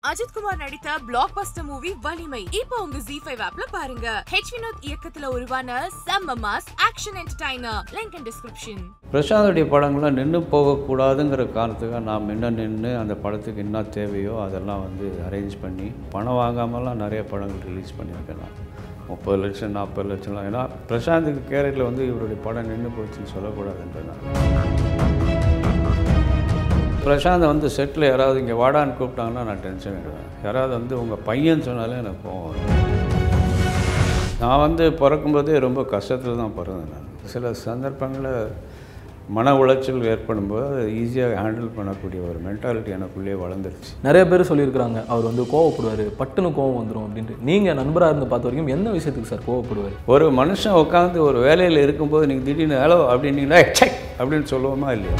அஜித் குமார் நடித்த black Bastar movie வலிமை இப்போ உங்க ஜி ஃபைவ் ஆப்ல பாருங்க ஹெச் வினோத் இயக்கத்துல உருவான செம்ம mass action entertainer link in description பிரசாந்தோடைய படங்கள்லாம் நின்று போகக்கூடாதுங்கிற காரணத்துக்காக நான் முன்ன நின்று அந்த படத்துக்கு என்ன தேவையோ அதெல்லாம் வந்து அரேஞ்ச் பண்ணி பணம் வாங்காமலாம் நிறைய படங்கள் ரிலீஸ் பண்ணியிருக்கேன் நான் முப்பது லட்சம் நாற்பது லட்சம்லாம் ஏன்னா பிரசாந்துக்கு கேரக்டரில் வந்து இவருடைய படம் நின்று போச்சுன்னு சொல்லக்கூடாதுன்றதுனால பிரசாந்த் வந்து செட்டில் யாராவது இங்கே வாடான்னு கூப்பிட்டாங்கன்னா நான் டென்ஷன் ஆகிடுவேன் யாராவது வந்து உங்கள் பையன் சொன்னாலே எனக்கு கோவம் வரும் நான் வந்து பிறக்கும்போதே ரொம்ப கஷ்டத்தில் தான் பிறந்தேன் நான் சில சந்தர்ப்பங்களில் மன உளைச்சல் ஏற்படும்போது அதை ஈஸியாக ஹேண்டில் பண்ணக்கூடிய ஒரு மென்டாலிட்டி எனக்குள்ளேயே வளர்ந்துருச்சு நிறைய பேர் சொல்லியிருக்கிறாங்க அவர் வந்து கோவப்படுவார் பட்டுன்னு கோவம் வந்துடும் அப்படின்ட்டு நீங்கள் நண்பராக இருந்து பார்த்த வரைக்கும் எந்த விஷயத்துக்கு சார் கோவப்படுவார் ஒரு மனுஷன் உட்காந்து ஒரு வேலையில் இருக்கும்போது நீங்கள் திடீர்னு ஹலோ அப்படின்னீங்கன்னா செக் அப்படின்னு சொல்லுவோமா இல்லையா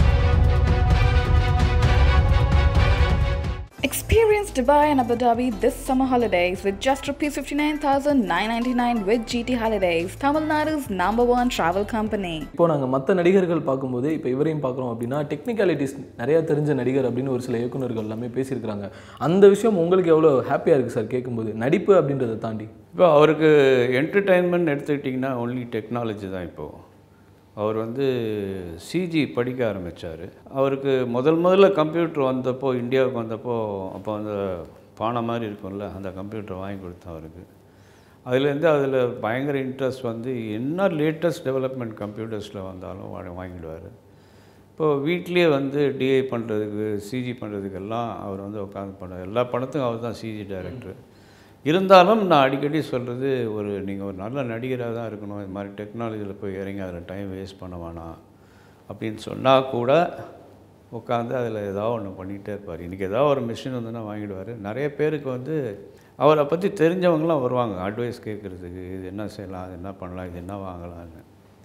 Experience Dubai and Abu Dhabi this summer holidays with just rupees 59,999 with GT Holidays, Tamil Nadu's number one travel company. இப்போ நாங்கள் மற்ற நடிகர்கள் பார்க்கும்போது இப்போ இவரையும் பார்க்குறோம் அப்படின்னா டெக்னிக்காலிட்டிஸ் நிறையா தெரிஞ்ச நடிகர் அப்படின்னு ஒரு சில இயக்குனர்கள் எல்லாமே பேசியிருக்கிறாங்க அந்த விஷயம் உங்களுக்கு எவ்வளோ ஹாப்பியாக இருக்குது சார் கேட்கும்போது நடிப்பு அப்படின்றத தாண்டி இப்போ அவருக்கு என்டர்டெயின்மெண்ட் எடுத்துக்கிட்டிங்கன்னா ஒன்லி டெக்னாலஜி தான் இப்போது அவர் வந்து சிஜி படிக்க ஆரம்பித்தார் அவருக்கு முதல் முதல்ல கம்ப்யூட்டர் வந்தப்போ இந்தியாவுக்கு வந்தப்போ அப்போ அந்த பானை மாதிரி இருக்கும்ல அந்த கம்ப்யூட்டர் வாங்கி கொடுத்தேன் அவருக்கு அதுலேருந்து அதில் பயங்கர இன்ட்ரெஸ்ட் வந்து என்ன லேட்டஸ்ட் டெவலப்மெண்ட் கம்ப்யூட்டர்ஸில் வந்தாலும் வா- வாங்கிடுவார் இப்போது வீட்லேயே வந்து டிஐ பண்ணுறதுக்கு சிஜி பண்ணுறதுக்கெல்லாம் அவர் வந்து உட்காந்து பண்ணார் எல்லா படத்துக்கும் அவர் தான் சிஜி டைரக்டர் இருந்தாலும் நான் அடிக்கடி சொல்கிறது ஒரு நீங்கள் ஒரு நல்ல நடிகராக தான் இருக்கணும் இது மாதிரி டெக்னாலஜியில் போய் இறங்கி அதில் டைம் வேஸ்ட் பண்ண வேணாம் அப்படின்னு சொன்னால் கூட உட்காந்து அதில் ஏதாவது ஒன்று பண்ணிகிட்டே இருப்பார் இன்றைக்கி ஏதாவது ஒரு மிஷின் வந்துன்னா வாங்கிடுவார் நிறைய பேருக்கு வந்து அவரை பற்றி தெரிஞ்சவங்களாம் வருவாங்க அட்வைஸ் கேட்குறதுக்கு இது என்ன செய்யலாம் இது என்ன பண்ணலாம் இது என்ன வாங்கலாம்னு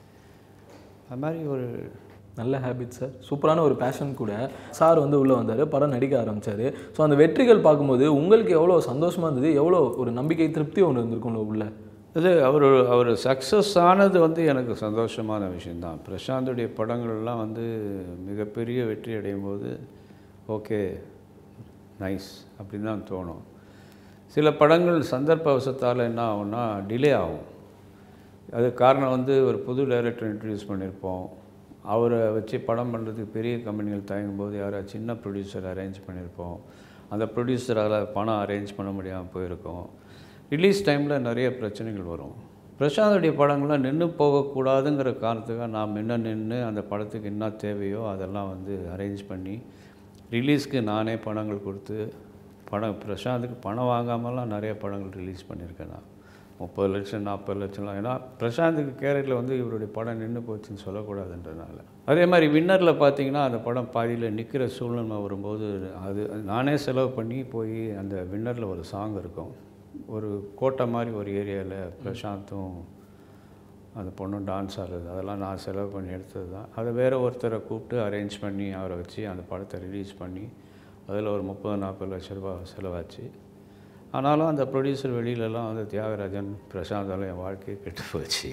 அது மாதிரி ஒரு நல்ல ஹேபிட் சார் சூப்பரான ஒரு பேஷன் கூட சார் வந்து உள்ளே வந்தார் படம் நடிக்க ஆரம்பித்தார் ஸோ அந்த வெற்றிகள் பார்க்கும்போது உங்களுக்கு எவ்வளோ சந்தோஷமாக இருந்தது எவ்வளோ ஒரு நம்பிக்கை திருப்தி ஒன்று இருந்திருக்கும்ல உள்ள இது அவர் அவர் சக்ஸஸ் ஆனது வந்து எனக்கு சந்தோஷமான விஷயந்தான் பிரசாந்துடைய படங்கள்லாம் வந்து மிகப்பெரிய வெற்றி அடையும் போது ஓகே நைஸ் அப்படின்னு தான் தோணும் சில படங்கள் சந்தர்ப்பவசத்தால் என்ன ஆகும்னா டிலே ஆகும் அது காரணம் வந்து ஒரு புது டைரக்டர் இன்ட்ரடியூஸ் பண்ணியிருப்போம் அவரை வச்சு படம் பண்ணுறதுக்கு பெரிய கம்பெனிகள் தயங்கும் போது யாராவது சின்ன ப்ரொடியூசர் அரேஞ்ச் பண்ணியிருப்போம் அந்த ப்ரொடியூசரால் பணம் அரேஞ்ச் பண்ண முடியாமல் போயிருக்கோம் ரிலீஸ் டைமில் நிறைய பிரச்சனைகள் வரும் பிரசாந்துடைய படங்கள்லாம் நின்று போகக்கூடாதுங்கிற காரணத்துக்காக நான் முன்ன நின்று அந்த படத்துக்கு என்ன தேவையோ அதெல்லாம் வந்து அரேஞ்ச் பண்ணி ரிலீஸ்க்கு நானே படங்கள் கொடுத்து படம் பிரசாந்துக்கு பணம் வாங்காமலாம் நிறைய படங்கள் ரிலீஸ் பண்ணியிருக்கேன் நான் முப்பது லட்சம் நாற்பது லட்சம்லாம் ஏன்னா பிரசாந்துக்கு கேரக்டரில் வந்து இவருடைய படம் நின்று போச்சுன்னு சொல்லக்கூடாதுன்றதுனால அதே மாதிரி வின்னரில் பார்த்தீங்கன்னா அந்த படம் பாதியில் நிற்கிற சூழ்நிலை வரும்போது அது அது நானே செலவு பண்ணி போய் அந்த வின்னரில் ஒரு சாங் இருக்கும் ஒரு கோட்டை மாதிரி ஒரு ஏரியாவில் பிரசாந்தும் அந்த பொண்ணும் டான்ஸ் ஆடுறது அதெல்லாம் நான் செலவு பண்ணி எடுத்தது தான் அதை வேறு ஒருத்தரை கூப்பிட்டு அரேஞ்ச் பண்ணி அவரை வச்சு அந்த படத்தை ரிலீஸ் பண்ணி அதில் ஒரு முப்பது நாற்பது லட்ச ரூபாய் செலவாச்சு ஆனாலும் அந்த ப்ரொடியூசர் வெளியிலலாம் வந்து தியாகராஜன் பிரசாந்தாலும் என் வாழ்க்கையை கெட்டு போச்சு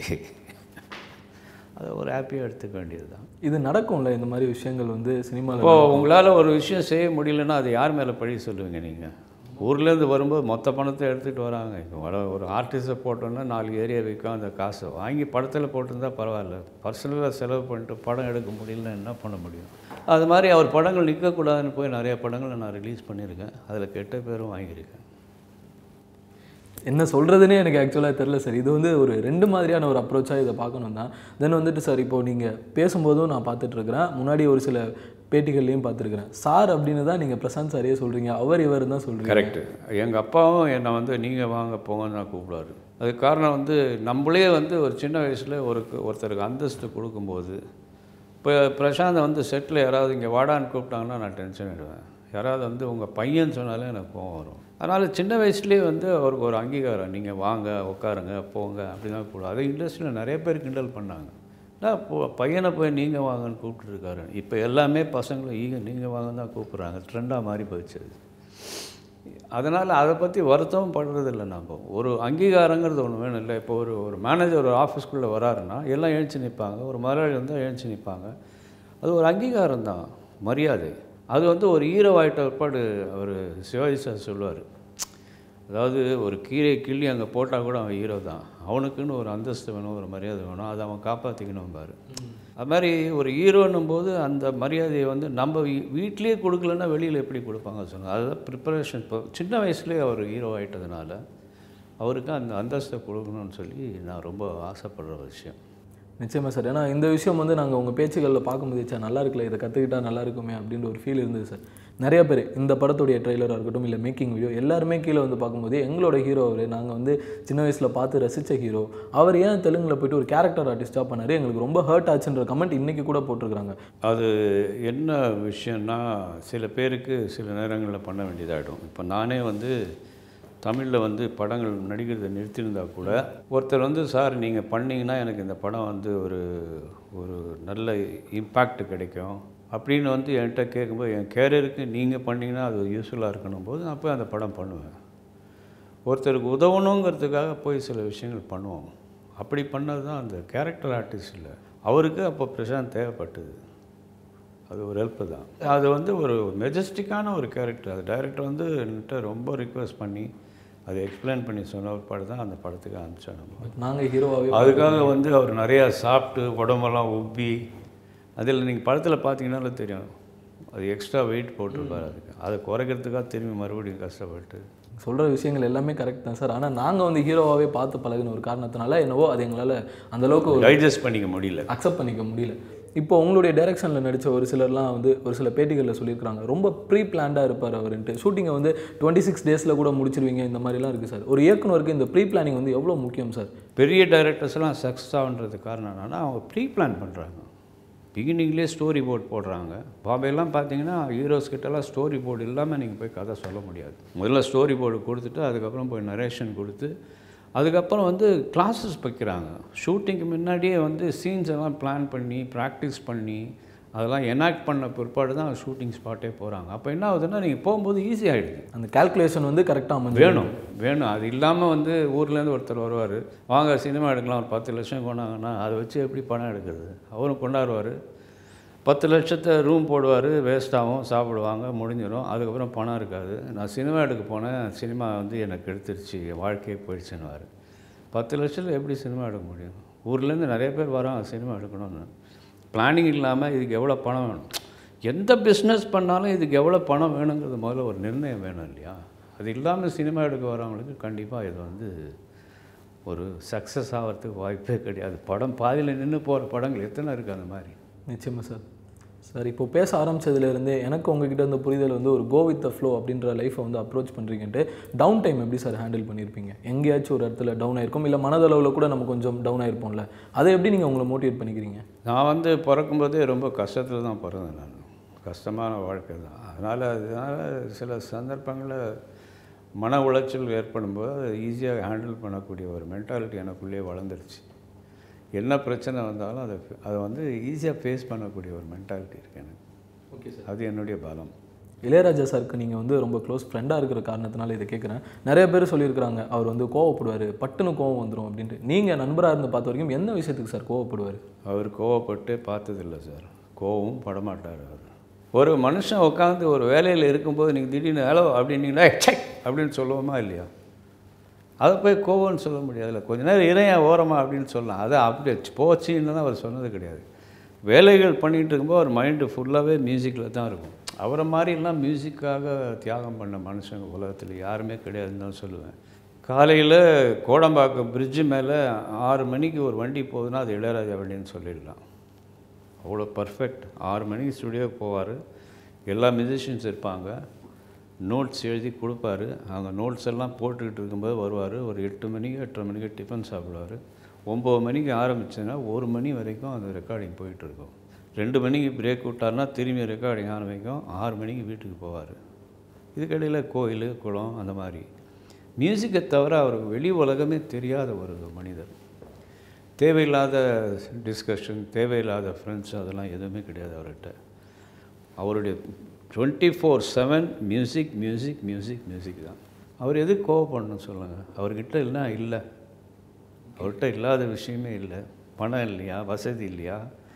அதை ஒரு ஹாப்பியாக எடுத்துக்க வேண்டியது தான் இது நடக்கும்ல இந்த மாதிரி விஷயங்கள் வந்து சினிமாவில் இப்போது உங்களால் ஒரு விஷயம் செய்ய முடியலன்னா அது யார் மேலே பழி சொல்லுவீங்க நீங்கள் ஊர்லேருந்து வரும்போது மொத்த பணத்தை எடுத்துகிட்டு வராங்க இப்போ வர ஒரு ஆர்டிஸ்ட்டை போட்டோன்னா நாலு ஏரியா விற்கும் அந்த காசை வாங்கி படத்தில் போட்டிருந்தா பரவாயில்ல பர்சனலாக செலவு பண்ணிட்டு படம் எடுக்க முடியலன்னா என்ன பண்ண முடியும் அது மாதிரி அவர் படங்கள் நிற்கக்கூடாதுன்னு போய் நிறைய படங்களை நான் ரிலீஸ் பண்ணியிருக்கேன் அதில் கெட்ட பேரும் வாங்கியிருக்கேன் என்ன சொல்கிறதுனே எனக்கு ஆக்சுவலாக தெரில சார் இது வந்து ஒரு ரெண்டு மாதிரியான ஒரு அப்ரோச்சாக இதை பார்க்கணும் தான் தென் வந்துட்டு சார் இப்போ நீங்கள் பேசும்போதும் நான் பார்த்துட்ருக்கிறேன் முன்னாடி ஒரு சில பேட்டிகள்லையும் பார்த்துருக்குறேன் சார் அப்படின்னு தான் நீங்கள் பிரசாந்த் சாரையே சொல்கிறீங்க அவர் இவர் தான் சொல்கிறீங்க கரெக்டு எங்கள் அப்பாவும் என்னை வந்து நீங்கள் வாங்க போங்கன்னு தான் கூப்பிடுவாரு அதுக்கு காரணம் வந்து நம்மளே வந்து ஒரு சின்ன வயசில் ஒரு ஒருத்தருக்கு அந்தஸ்து கொடுக்கும்போது இப்போ பிரசாந்த் வந்து செட்டில் யாராவது இங்கே வாடான்னு கூப்பிட்டாங்கன்னா நான் டென்ஷன் ஆகிடுவேன் யாராவது வந்து உங்கள் பையன் சொன்னாலே எனக்கு கோவம் வரும் அதனால் சின்ன வயசுலேயே வந்து அவருக்கு ஒரு அங்கீகாரம் நீங்கள் வாங்க உட்காருங்க போங்க அப்படி தான் கூடாது அது இண்டஸ்ட்ரியில் நிறைய பேர் கிண்டல் பண்ணாங்க நான் இப்போ பையனை போய் நீங்கள் வாங்கன்னு கூப்பிட்டுருக்காரு இப்போ எல்லாமே பசங்களும் ஈக நீங்கள் வாங்கன்னு தான் கூப்பிட்றாங்க ட்ரெண்டாக மாறி போயிடுச்சு அது. அதனால் அதை பற்றி வருத்தமும் படுறதில்ல நம்ம ஒரு அங்கீகாரங்கிறது ஒன்று வேணும் இல்லை இப்போ ஒரு ஒரு மேனேஜர் ஒரு ஆஃபீஸ்க்குள்ளே வராருன்னா எல்லாம் எழுச்சி நிற்பாங்க ஒரு முதலாளி வந்தால் எழுச்சி நிற்பாங்க அது ஒரு அங்கீகாரம் தான் மரியாதை அது வந்து ஒரு ஹீரோ ஆகிட்ட பிற்பாடு அவர் சிவாஜி சார் சொல்லுவார் அதாவது ஒரு கீரை கிள்ளி அங்கே போட்டால் கூட அவன் ஹீரோ தான் அவனுக்குன்னு ஒரு அந்தஸ்து வேணும் ஒரு மரியாதை வேணும் அதை அவன் காப்பாற்றிக்கணும் பாரு அது மாதிரி ஒரு ஹீரோன்னும் போது அந்த மரியாதையை வந்து நம்ம வீ- வீட்டிலேயே கொடுக்கலன்னா வெளியில் எப்படி கொடுப்பாங்க சொன்னாங்க அதுதான் ப்ரிப்பரேஷன் இப்போ சின்ன வயசுலேயே அவர் ஹீரோ ஆகிட்டதுனால அவருக்கு அந்த அந்தஸ்தை கொடுக்கணும்னு சொல்லி நான் ரொம்ப ஆசைப்படுற ஒரு விஷயம் நிச்சயமா சார் ஏன்னா இந்த விஷயம் வந்து நாங்கள் உங்கள் பேச்சுகளில் பார்க்கும்போது சார் நல்லா இருக்குல்ல இதை கற்றுக்கிட்டா நல்லா இருக்குமே அப்படின்ற ஒரு ஃபீல் இருந்தது சார் நிறைய பேர் இந்த படத்துடைய ட்ரெய்லராக இருக்கட்டும் இல்லை மேக்கிங் வீடியோ எல்லாருமே கீழே வந்து பார்க்கும்போது எங்களோட ஹீரோ அவர் நாங்கள் வந்து சின்ன வயசில் பார்த்து ரசித்த ஹீரோ அவர் ஏன் தெலுங்கில் போயிட்டு ஒரு கேரக்டர் ஆர்டிஸ்ட்டாக பண்ணார் எங்களுக்கு ரொம்ப ஹர்ட் ஆச்சுன்ற கமெண்ட் இன்றைக்கி கூட போட்டிருக்காங்க அது என்ன விஷயம்னா சில பேருக்கு சில நேரங்களில் பண்ண வேண்டியதாகிடும் இப்போ நானே வந்து தமிழில் வந்து படங்கள் நடிக்கிறதை நிறுத்தியிருந்தா கூட ஒருத்தர் வந்து சார் நீங்கள் பண்ணீங்கன்னா எனக்கு இந்த படம் வந்து ஒரு ஒரு நல்ல இம்பேக்ட் கிடைக்கும் அப்படின்னு வந்து என்கிட்ட கேட்கும்போது என் கேரியருக்கு நீங்கள் பண்ணீங்கன்னா அது யூஸ்ஃபுல்லாக இருக்கணும் போது நான் போய் அந்த படம் பண்ணுவேன் ஒருத்தருக்கு உதவணுங்கிறதுக்காக போய் சில விஷயங்கள் பண்ணுவோம் அப்படி பண்ணது தான் அந்த கேரக்டர் ஆர்டிஸ்ட் இல்லை அவருக்கு அப்போ பிரசாந்த் தேவைப்பட்டது அது ஒரு ஹெல்ப்பு தான் அது வந்து ஒரு மெஜஸ்டிக்கான ஒரு கேரக்டர் அது டைரக்டர் வந்து என்கிட்ட ரொம்ப ரிக்வெஸ்ட் பண்ணி அதை எக்ஸ்பிளைன் பண்ணி சொன்ன ஒரு படம் தான் அந்த படத்துக்கு அனுப்பிச்சோம் நம்ம நாங்கள் ஹீரோவாகவே அதுக்காக வந்து அவர் நிறையா சாப்பிட்டு உடம்பெல்லாம் உப்பி அதில் நீங்கள் படத்தில் பார்த்தீங்கன்னாலே தெரியும் அது எக்ஸ்ட்ரா வெயிட் போட்டிருப்பார் அதுக்கு அதை குறைக்கிறதுக்காக திரும்பி மறுபடியும் கஷ்டப்பட்டு சொல்கிற விஷயங்கள் எல்லாமே கரெக்ட் தான் சார் ஆனால் நாங்கள் வந்து ஹீரோவாகவே பார்த்து பழகின ஒரு காரணத்தினால என்னவோ அது எங்களால் அந்த அளவுக்கு ஒரு டைஜஸ்ட் பண்ணிக்க முடியல அக்செப்ட் பண்ணிக்க முடியல இப்போ உங்களுடைய டைரக்ஷனில் நடித்த ஒரு சிலர்லாம் வந்து ஒரு சில பேட்டிகளில் சொல்லியிருக்காங்க ரொம்ப ப்ரீ பிளான்டாக இருப்பார் அவருன்ட்டு ஷூட்டிங்கை வந்து டுவெண்ட்டி சிக்ஸ் டேஸில் கூட முடிச்சிருவீங்க இந்த மாதிரிலாம் இருக்குது சார் ஒரு இயக்குனருக்கு இந்த ப்ரீ பிளானிங் வந்து எவ்வளோ முக்கியம் சார் பெரிய டைரக்டர்ஸ்லாம் சக்ஸஸ் ஆகுன்றது காரணம் என்னன்னா அவங்க ப்ரீ பிளான் பண்ணுறாங்க பிகினிங்லேயே ஸ்டோரி போர்ட் போடுறாங்க பாம்பேலாம் பார்த்தீங்கன்னா ஹீரோஸ் கிட்டலாம் ஸ்டோரி போர்டு இல்லாமல் நீங்கள் போய் கதை சொல்ல முடியாது முதல்ல ஸ்டோரி போர்டு கொடுத்துட்டு அதுக்கப்புறம் போய் நரேஷன் கொடுத்து அதுக்கப்புறம் வந்து கிளாஸஸ் வைக்கிறாங்க ஷூட்டிங்க்கு முன்னாடியே வந்து சீன்ஸ் எல்லாம் பிளான் பண்ணி ப்ராக்டிஸ் பண்ணி அதெல்லாம் எனாக்ட் பண்ண பிற்பாடு தான் ஷூட்டிங் ஸ்பாட்டே போகிறாங்க அப்போ என்ன ஆகுதுன்னா நீங்கள் போகும்போது ஈஸி ஆகிடுது அந்த கால்குலேஷன் வந்து கரெக்டாக அமைஞ்சு வேணும் வேணும் அது இல்லாமல் வந்து ஊர்லேருந்து ஒருத்தர் வருவார் வாங்க சினிமா எடுக்கலாம் ஒரு பத்து லட்சம் கொண்டாங்கன்னா அதை வச்சு எப்படி பணம் எடுக்கிறது அவரும் கொண்டாடுவார் பத்து லட்சத்தை ரூம் போடுவார் வேஸ்ட்டாகும் சாப்பிடுவாங்க முடிஞ்சிடும் அதுக்கப்புறம் பணம் இருக்காது நான் சினிமா எடுக்க போனேன் சினிமா வந்து எனக்கு எடுத்துருச்சு என் வாழ்க்கையே போயிடுச்சுன்னுவார் பத்து லட்சத்தில் எப்படி சினிமா எடுக்க முடியும் ஊர்லேருந்து நிறைய பேர் வராங்க சினிமா எடுக்கணும்னு பிளானிங் இல்லாமல் இதுக்கு எவ்வளோ பணம் வேணும் எந்த பிஸ்னஸ் பண்ணாலும் இதுக்கு எவ்வளோ பணம் வேணுங்கிறது முதல்ல ஒரு நிர்ணயம் வேணும் இல்லையா அது இல்லாமல் சினிமா எடுக்க வரவங்களுக்கு கண்டிப்பாக இது வந்து ஒரு சக்ஸஸ் ஆகிறதுக்கு வாய்ப்பே கிடையாது படம் பாதியில் நின்று போகிற படங்கள் எத்தனை இருக்குது அந்த மாதிரி நிச்சயமாக சார் சார் இப்போ பேச ஆரம்பிச்சதுலேருந்தே எனக்கு உங்ககிட்ட இருந்த புரிதல் வந்து ஒரு கோ வித் த ஃப்ளோ அப்படின்ற லைஃப்பை வந்து அப்ரோச் பண்ணுறீங்கன்ட்டு டவுன் டைம் எப்படி சார் ஹேண்டில் பண்ணியிருப்பீங்க எங்கேயாச்சும் ஒரு இடத்துல டவுன் ஆயிருக்கும் இல்லை மனதளவில் கூட நம்ம கொஞ்சம் டவுன் ஆயிருப்போம்ல அதை எப்படி நீங்கள் உங்களை மோட்டிவேட் பண்ணிக்கிறீங்க நான் வந்து பிறக்கும்போதே ரொம்ப கஷ்டத்தில் தான் பிறந்தேன் நான் கஷ்டமான வாழ்க்கை தான் அதனால் அதனால் சில சந்தர்ப்பங்களில் மன உளைச்சல் ஏற்படும்போது அதை ஈஸியாக ஹேண்டில் பண்ணக்கூடிய ஒரு மென்டாலிட்டி எனக்குள்ளேயே வளர்ந்துருச்சு என்ன பிரச்சனை வந்தாலும் அதை அதை வந்து ஈஸியாக ஃபேஸ் பண்ணக்கூடிய ஒரு மென்டாலிட்டி இருக்கு எனக்கு ஓகே சார் அது என்னுடைய பலம் இளையராஜா சாருக்கு நீங்கள் வந்து ரொம்ப க்ளோஸ் ஃப்ரெண்டாக இருக்கிற காரணத்தினால இதை கேட்குறேன் நிறைய பேர் சொல்லியிருக்கிறாங்க அவர் வந்து கோவப்படுவார் பட்டுன்னு கோவம் வந்துடும் அப்படின்ட்டு நீங்கள் நண்பராக இருந்து பார்த்த வரைக்கும் எந்த விஷயத்துக்கு சார் கோவப்படுவார் அவர் கோவப்பட்டு பார்த்ததில்லை சார் கோவமும் படமாட்டார் அவர் ஒரு மனுஷன் உட்காந்து ஒரு வேலையில் இருக்கும்போது நீங்கள் திடீர்னு ஹலோ அப்படின்னீங்கன்னா செக் அப்படின்னு சொல்லுவோமா இல்லையா அதை போய் கோவம்னு சொல்ல முடியாதுல்ல கொஞ்ச நேரம் இறையா ஓரமா அப்படின்னு சொல்லலாம் அதை அப்படி போச்சுன்னு தான் அவர் சொன்னது கிடையாது வேலைகள் பண்ணிகிட்டு இருக்கும்போது அவர் மைண்டு ஃபுல்லாகவே மியூசிக்கில் தான் இருக்கும் அவரை மாதிரிலாம் மியூசிக்காக தியாகம் பண்ண மனுஷங்க உலகத்தில் யாருமே கிடையாதுன்னு தான் சொல்லுவேன் காலையில் கோடம்பாக்கம் பிரிட்ஜு மேலே ஆறு மணிக்கு ஒரு வண்டி போகுதுன்னா அது இளையராஜா வண்டின்னு சொல்லிடலாம் அவ்வளோ பர்ஃபெக்ட் ஆறு மணிக்கு ஸ்டுடியோக்கு போவார் எல்லா மியூசிஷியன்ஸ் இருப்பாங்க நோட்ஸ் எழுதி கொடுப்பாரு அவங்க நோட்ஸ் எல்லாம் போட்டுக்கிட்டு இருக்கும்போது வருவார் ஒரு எட்டு மணிக்கு எட்டரை மணிக்கு டிஃபன் சாப்பிடுவார் ஒம்பது மணிக்கு ஆரம்பிச்சதுன்னா ஒரு மணி வரைக்கும் அந்த ரெக்கார்டிங் போயிட்டுருக்கும் ரெண்டு மணிக்கு பிரேக் விட்டார்னா திரும்பி ரெக்கார்டிங் ஆரம்பிக்கும் ஆறு மணிக்கு வீட்டுக்கு போவார் இதுக்கடையில் கோயில் குளம் அந்த மாதிரி மியூசிக்கை தவிர அவருக்கு வெளி உலகமே தெரியாத ஒரு மனிதர் தேவையில்லாத டிஸ்கஷன் தேவையில்லாத ஃப்ரெண்ட்ஸ் அதெல்லாம் எதுவுமே கிடையாது அவர்கிட்ட அவருடைய twenty four seven music music music music தான் அவர் எதுக்கு கோவப்படணும் சொல்லுங்கள் அவர்கிட்ட இல்லைனா இல்லை அவர்கிட்ட இல்லாத விஷயமே இல்லை பணம் இல்லையா வசதி இல்லையா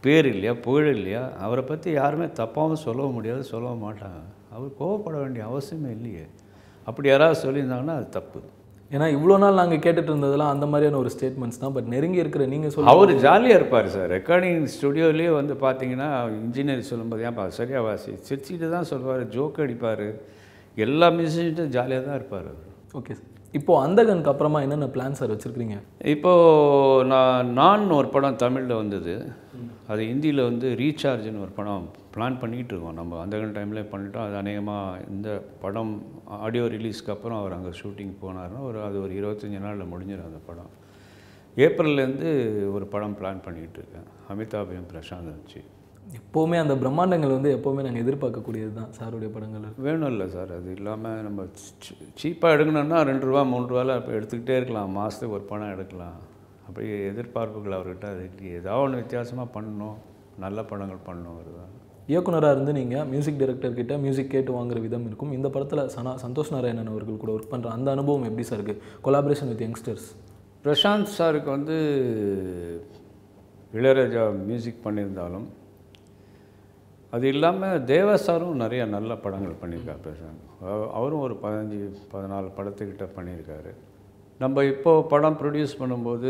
பேர் இல்லையா புகழ் இல்லையா அவரை பற்றி யாருமே தப்பாகவும் சொல்லவும் முடியாது சொல்லவும் மாட்டாங்க அவர் கோவப்பட வேண்டிய அவசியமே இல்லையே அப்படி யாராவது சொல்லியிருந்தாங்கன்னா அது தப்பு ஏன்னா இவ்வளோ நாள் நாங்கள் கேட்டுட்டு இருந்ததெல்லாம் அந்த மாதிரியான ஒரு ஸ்டேட்மெண்ட்ஸ் தான் பட் நெருங்கி இருக்கிற நீங்கள் சொல்ல அவர் ஜாலியாக இருப்பார் சார் ரெக்கார்டிங் ஸ்டுடியோலேயே வந்து பார்த்தீங்கன்னா இன்ஜினியர் சொல்லும்போது ஏன்பா சரியா வாசி சிரிச்சிட்டு தான் சொல்லுவார் ஜோக் அடிப்பார் எல்லா மியூசிஷியன்ட்டும் ஜாலியாக தான் இருப்பார் அவர் ஓகே சார் இப்போது அந்தகனுக்கு அப்புறமா என்னென்ன பிளான் சார் வச்சுருக்கீங்க இப்போது நான் நான் ஒரு படம் தமிழில் வந்தது அது ஹிந்தியில் வந்து ரீசார்ஜ்னு ஒரு படம் பிளான் பண்ணிகிட்டு இருக்கோம் நம்ம அந்த டைமில் பண்ணிட்டோம் அது அநேகமாக இந்த படம் ஆடியோ ரிலீஸ்க்கு அப்புறம் அவர் அங்கே ஷூட்டிங் போனார்னா ஒரு அது ஒரு இருபத்தஞ்சி நாளில் முடிஞ்சிடும் அந்த படம் ஏப்ரல்லேருந்து ஒரு படம் பிளான் பண்ணிகிட்டு இருக்கேன் அமிதாபையும் பிரசாந்த் வச்சு எப்போவுமே அந்த பிரம்மாண்டங்கள் வந்து எப்போவுமே நாங்கள் எதிர்பார்க்கக்கூடியது தான் சாருடைய படங்கள் வேணும் இல்லை சார் அது இல்லாமல் நம்ம சீப்பாக எடுக்கணும்னா ரெண்டு ரூபா மூணு ரூபாவில் இப்போ எடுத்துக்கிட்டே இருக்கலாம் மாதத்துக்கு ஒரு படம் எடுக்கலாம் அப்படி எதிர்பார்ப்புகள் அவர்கிட்ட அது இல்லையே ஏதாவது ஒன்று வித்தியாசமாக பண்ணணும் நல்ல படங்கள் பண்ணணுங்கிறது தான் இயக்குனராக இருந்து நீங்கள் மியூசிக் டைரக்டர் கிட்ட மியூசிக் கேட்டு வாங்குற விதம் இருக்கும் இந்த படத்தில் சனா சந்தோஷ் நாராயணன் அவர்கள் கூட ஒர்க் பண்ணுற அந்த அனுபவம் எப்படி சார் இருக்குது கொலாபரேஷன் வித் யங்ஸ்டர்ஸ் பிரசாந்த் சாருக்கு வந்து இளையராஜா மியூசிக் பண்ணியிருந்தாலும் அது இல்லாமல் தேவா சாரும் நிறைய நல்ல படங்கள் பண்ணியிருக்கார் பிரசாந்த் அவ- அவரும் ஒரு பதினஞ்சு பதினாலு படத்துக்கிட்ட பண்ணியிருக்காரு நம்ம இப்போது படம் ப்ரொடியூஸ் பண்ணும்போது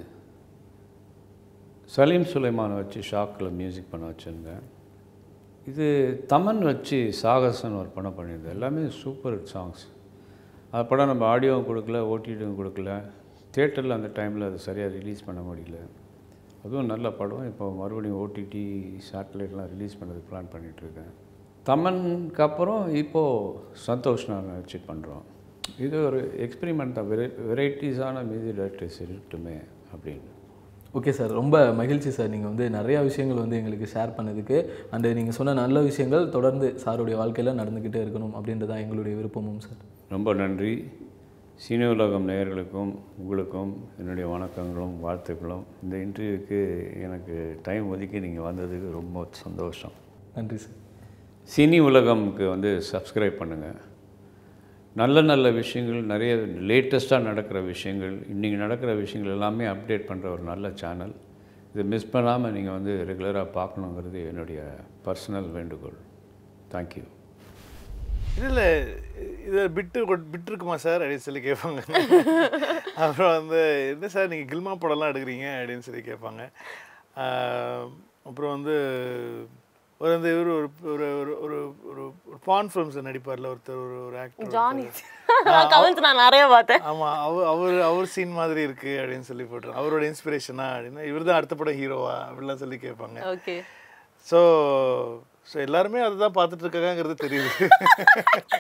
சலீம் சுலைமானை வச்சு ஷாக்கில் மியூசிக் பண்ண வச்சுருந்தேன் இது தமன் வச்சு சாகசன் ஒரு படம் பண்ணியிருந்தேன் எல்லாமே சூப்பர் ஹிட் சாங்ஸ் அது படம் நம்ம ஆடியோவும் கொடுக்கல ஓடிடியும் கொடுக்கல தேட்டரில் அந்த டைமில் அது சரியாக ரிலீஸ் பண்ண முடியல அதுவும் நல்ல படம் இப்போ மறுபடியும் ஓடிடி சேட்டலைட்லாம் ரிலீஸ் பண்ணதுக்கு பிளான் பண்ணிகிட்ருக்கேன் தமனுக்கு அப்புறம் இப்போது சந்தோஷ் நான் வச்சு பண்ணுறோம் இது ஒரு எக்ஸ்பெரிமெண்ட் தான் வெரை வெரைட்டிஸான மியூசிக் டைரக்டர்ஸ் இருக்கட்டுமே அப்படின்னு ஓகே சார் ரொம்ப மகிழ்ச்சி சார் நீங்கள் வந்து நிறையா விஷயங்கள் வந்து எங்களுக்கு ஷேர் பண்ணதுக்கு அண்டு நீங்கள் சொன்ன நல்ல விஷயங்கள் தொடர்ந்து சாருடைய வாழ்க்கையில் நடந்துக்கிட்டே இருக்கணும் அப்படின்றதான் எங்களுடைய விருப்பமும் சார் ரொம்ப நன்றி சீனி உலகம் நேயர்களுக்கும் உங்களுக்கும் என்னுடைய வணக்கங்களும் வாழ்த்துக்களும் இந்த இன்டர்வியூக்கு எனக்கு டைம் ஒதுக்கி நீங்கள் வந்ததுக்கு ரொம்ப சந்தோஷம் நன்றி சார் சினி உலகம்க்கு வந்து சப்ஸ்கிரைப் பண்ணுங்கள் நல்ல நல்ல விஷயங்கள் நிறைய லேட்டஸ்ட்டாக நடக்கிற விஷயங்கள் இன்றைக்கி நடக்கிற விஷயங்கள் எல்லாமே அப்டேட் பண்ணுற ஒரு நல்ல சேனல் இதை மிஸ் பண்ணாமல் நீங்கள் வந்து ரெகுலராக பார்க்கணுங்கிறது என்னுடைய பர்சனல் வேண்டுகோள் தேங்க்யூ இதில் இது பிட்டு பிட் இருக்குமா சார் அப்படின்னு சொல்லி கேட்பாங்க அப்புறம் வந்து என்ன சார் நீங்கள் கில்மா படம்லாம் எடுக்கிறீங்க அப்படின்னு சொல்லி கேட்பாங்க ஆஹ் அப்புறம் வந்து ஒரு வந்து இவர் ஒரு ஒரு ஒரு ஒரு ஒரு ஒரு பான் ஃபிலிம்ஸ் நடிப்பார்ல ஒருத்தர் ஒரு ஒரு ஆக்டர் ஜானி கமெண்ட்ஸ் நான் நிறைய பார்த்தேன் ஆமாம் அவர் அவர் அவர் சீன் மாதிரி இருக்கு அப்படின்னு சொல்லி போட்டுருவோம் அவரோட இன்ஸ்பிரேஷனா அப்படின்னு இவர் தான் அடுத்த படம் ஹீரோவா அப்படிலாம் சொல்லி கேட்பாங்க ஓகே ஸோ ஸோ எல்லாருமே அதுதான் பார்த்துட்டு இருக்காங்கிறது தெரியுது